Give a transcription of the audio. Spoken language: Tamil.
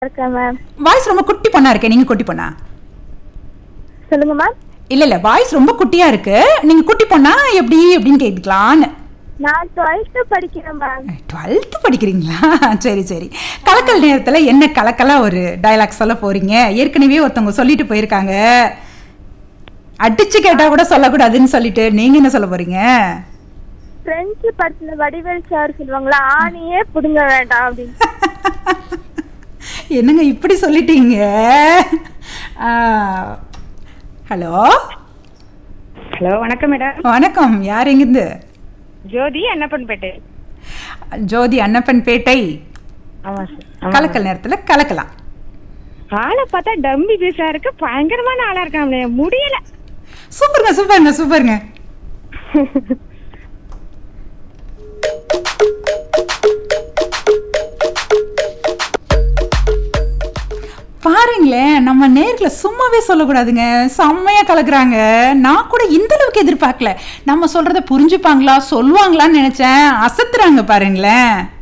இருக்கேன் மேம் வாய்ஸ் ரொம்ப குட்டி பொண்ணா இருக்கே நீங்க குட்டி பொண்ணா சொல்லுங்க மேம் இல்ல இல்ல வாய்ஸ் ரொம்ப குட்டியா இருக்கு நீங்க குட்டி பொண்ணா எப்படி அப்படின்னு கேட்டுக்கலான்னு நான் டுவெல்த்து படிக்கிறேன் மேம் டுவெல்த்து படிக்கிறீங்களா சரி சரி கலக்கல் நேரத்துல என்ன கலக்கலா ஒரு டயலாக் சொல்ல போறீங்க ஏற்கனவே ஒருத்தவங்க சொல்லிட்டு போயிருக்காங்க அடிச்சு கேட்டா கூட சொல்லக்கூடாதுன்னு சொல்லிட்டு நீங்க என்ன சொல்ல போறீங்க பிரெஞ்சு படத்துல வடிவேல் சார் சொல்லுவாங்களா ஆணியே புடுங்க வேண்டாம் அப்படின்னு என்னங்க இப்படி சொல்லிட்டீங்க ஹலோ ஹலோ வணக்கம் மேடம் வணக்கம் யார் எங்கிருந்து ஜோதி அன்னப்பன்பேட்டை ஜோதி அன்னப்பன் பேட்டை ஆமா சார் கலக்கல் நேரத்துல கலக்கலாம் ஆளை பார்த்தா டம்மி பீஸா இருக்கு பயங்கரமான ஆளா இருக்காங்களே முடியல சூப்பருங்க சூப்பருங்க சூப்பருங்க பாருங்களேன் நம்ம நேர்ல சும்மாவே சொல்லக்கூடாதுங்க செம்மையா கலக்குறாங்க நான் கூட இந்த அளவுக்கு எதிர்பார்க்கல நம்ம சொல்றத புரிஞ்சுப்பாங்களா சொல்லுவாங்களான்னு நினைச்சேன் அசத்துறாங்க பாருங்களேன்